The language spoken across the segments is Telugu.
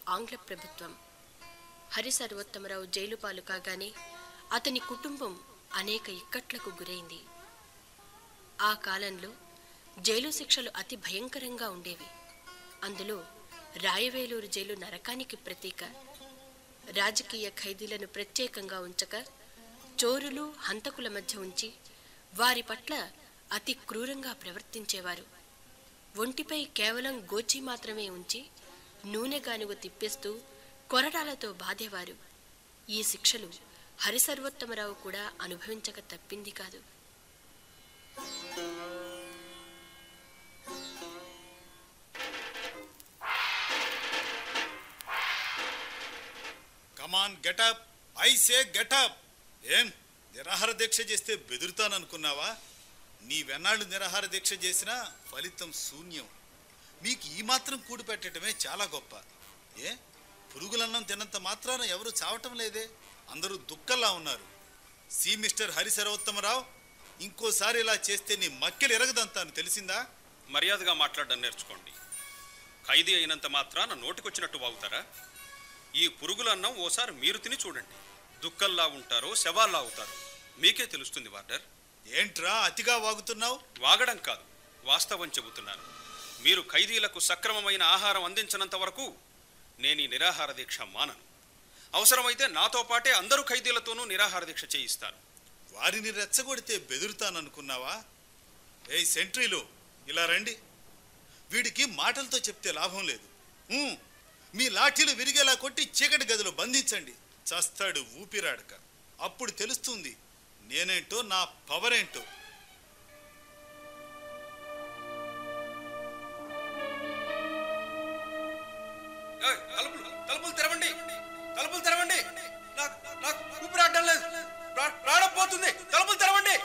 ఆంగ్ల ప్రభుత్వం హరి సర్వోత్తమరావు జైలు పాలు కాగానే అతని కుటుంబం అనేక ఇక్కట్లకు గురైంది ఆ కాలంలో జైలు శిక్షలు అతి భయంకరంగా ఉండేవి అందులో రాయవేలూరు జైలు నరకానికి ప్రతీక రాజకీయ ఖైదీలను ప్రత్యేకంగా ఉంచక చోరులు హంతకుల మధ్య ఉంచి వారి పట్ల అతి క్రూరంగా ప్రవర్తించేవారు ఒంటిపై కేవలం గోచి మాత్రమే ఉంచి నూనె గానుగ తిప్పేస్తూ కొరడాలతో బాధేవారు ఈ శిక్షలు హరిసర్వోత్తమరావు కూడా అనుభవించక తప్పింది కాదు come on get up I say get up ఏం నిరాహార దీక్ష చేస్తే బెదురుతాననుకున్నావా నీవెన్నాళ్ళు నిరాహార దీక్ష చేసినా ఫలితం శూన్యం మీకు ఈ మాత్రం కూడి పెట్టడమే చాలా గొప్ప ఏ పురుగులన్నం తిన్నంత మాత్రాన ఎవరు చావటం లేదే అందరూ దుక్కల్లా ఉన్నారు సి మిస్టర్ హరి సర్వోత్తమరావు ఇంకోసారి ఇలా చేస్తే నీ మక్కెలు ఎరగదంతాను తెలిసిందా మర్యాదగా మాట్లాడడం నేర్చుకోండి ఖైదీ అయినంత మాత్రాన నోటికొచ్చినట్టు వాగుతారా ఈ పురుగులన్నం ఓసారి మీరు తిని చూడండి దుక్కల్లా ఉంటారో శవాల్లా అవుతారో మీకే తెలుస్తుంది వార్డర్ ఏంట్రా అతిగా వాగుతున్నావు వాగడం కాదు వాస్తవం చెబుతున్నాను మీరు ఖైదీలకు సక్రమమైన ఆహారం అందించనంత వరకు నేను ఈ నిరాహార దీక్ష మానను అవసరమైతే నాతో పాటే అందరూ ఖైదీలతోనూ నిరాహార దీక్ష చేయిస్తాను వారిని రెచ్చగొడితే బెదురుతాననుకున్నావా ఏయ్ సెంట్రీలు ఇలా రండి వీడికి మాటలతో చెప్తే లాభం లేదు ఊ, మీ లాఠీలు విరిగేలా కొట్టి చీకటి గదిలో బంధించండి చస్తాడు ఊపిరాడక అప్పుడు తెలుస్తుంది నేనేంటో నా పవర్ ఏంటో ఏయ్, తలుపులు తలుపులు తెరవండి తలుపులు తెరవండి నాకు నాకు ఊపిరాడడం లేదు ప్రా- ప్రాణం పోతుంది తలుపులు తెరవండి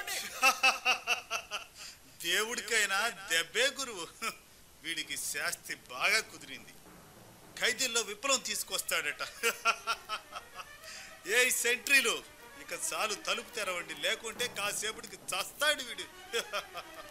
దేవుడికైనా దెబ్బే గురువు వీడికి శాస్తి బాగా కుదిరింది ఖైదీల్లో విప్లవం తీసుకొస్తాడట ఏ సెంట్రీలు ఇక చాలు తలుపు తెరవండి లేకుంటే కాసేపటికి చస్తాడు వీడు